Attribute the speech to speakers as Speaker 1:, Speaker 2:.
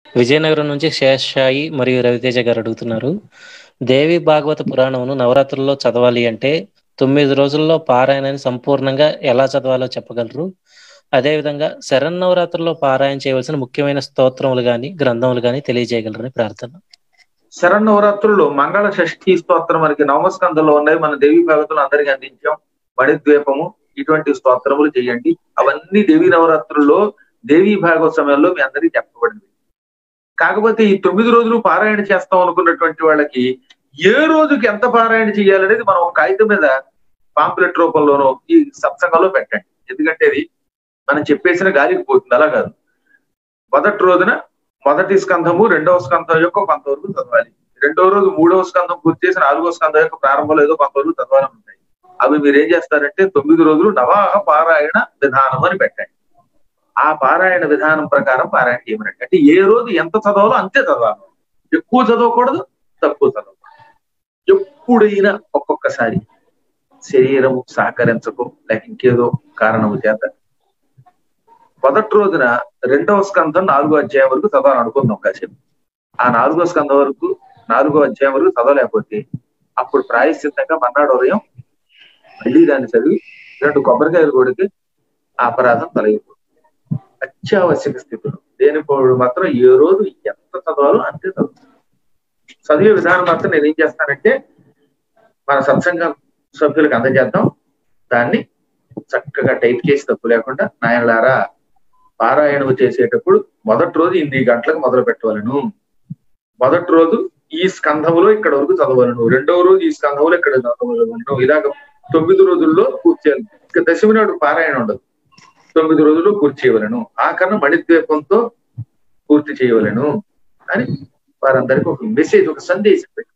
Speaker 1: విజయనగరం నుంచి శేషాయి మరియు రవితేజ గారు అడుగుతున్నారు దేవి భాగవత పురాణమును నవరాత్రుల్లో చదవాలి అంటే తొమ్మిది రోజుల్లో పారాయణని సంపూర్ణంగా ఎలా చదవాలో చెప్పగలరు అదేవిధంగా శరన్నవరాత్రుల్లో పారాయణ చేయవలసిన ముఖ్యమైన స్తోత్రములు గాని గ్రంథములు గాని తెలియజేయగలరని ప్రార్థన
Speaker 2: శరన్నవరాత్రుల్లో మంగళ షష్ఠి స్తోత్రం మనకి నవమస్కంధంలో ఉన్నాయి మన దేవి భాగవతులు అందరికీ అందించాం మణిద్వీపము ఇటువంటి స్తోత్రములు చేయండి అవన్నీ దేవి నవరాత్రుల్లో దేవీ భాగవత సమయంలో మీ అందరికీ చెప్పబడింది కాకపోతే ఈ తొమ్మిది రోజులు పారాయణ చేస్తాం అనుకున్నటువంటి వాళ్ళకి ఏ రోజుకి ఎంత పారాయణ చేయాలనేది మనం ఒక కాగితం మీద పాంప్లెట్ రూపంలోనో ఈ సత్సంగంలో పెట్టండి ఎందుకంటే ఇది మనం చెప్పేసిన గాలికి పోతుంది అలా కాదు మొదటి రోజున మొదటి స్కంధము రెండవ స్కంధం యొక్క కొంతవరకు చదవాలి రెండవ రోజు మూడవ స్కంధం పూర్తి చేసి నాలుగవ స్కంధం యొక్క ప్రారంభంలో ఏదో కొంతవరకు చదవాలని ఉంటాయి అవి మీరు ఏం చేస్తారంటే తొమ్మిది రోజులు నవాహ పారాయణ విధానం అని పెట్టండి ఆ పారాయణ విధానం ప్రకారం పారాయణ చేయమనండి అంటే ఏ రోజు ఎంత చదవాలో అంతే చదవాలి ఎక్కువ చదవకూడదు తక్కువ చదవకూడదు ఎప్పుడైనా ఒక్కొక్కసారి శరీరము సహకరించకు లేక ఇంకేదో కారణము చేత మొదటి రోజున రెండవ స్కంధం నాలుగో అధ్యాయం వరకు చదవాలని అనుకుందాం కాసేపు ఆ నాలుగో స్కంధం వరకు నాలుగో అధ్యాయం వరకు చదవలేకపోతే అప్పుడు ప్రాయశ్చిత్తంగా మన్నాడు ఉదయం మళ్ళీ దాన్ని చదివి రెండు కొబ్బరికాయలు కొడితే ఆ అపరాధం తొలగిపోతుంది అత్యావశ్యక స్థితులు దేనిపోడు మాత్రం ఏ రోజు ఎంత చదవాలో అంతే చదువు చదివే విధానం మాత్రం నేను ఏం చేస్తానంటే మన సత్సంగం సభ్యులకు అందజేద్దాం దాన్ని చక్కగా టైప్ చేసి తప్పు లేకుండా నాయనలారా పారాయణము చేసేటప్పుడు మొదటి రోజు ఇన్ని గంటలకు మొదలు పెట్టవలను మొదటి రోజు ఈ స్కంధములో ఇక్కడ వరకు చదవలను రెండవ రోజు ఈ స్కంధములో ఇక్కడ చదవలను ఇలాగ తొమ్మిది రోజుల్లో పూర్తి చేయాలి ఇక దశమి నాడు పారాయణ ఉండదు తొమ్మిది రోజులు పూర్తి చేయవలను ఆఖరణ మణిద్వీపంతో పూర్తి చేయవలను అని వారందరికీ ఒక మెసేజ్ ఒక సందేశం పెట్టి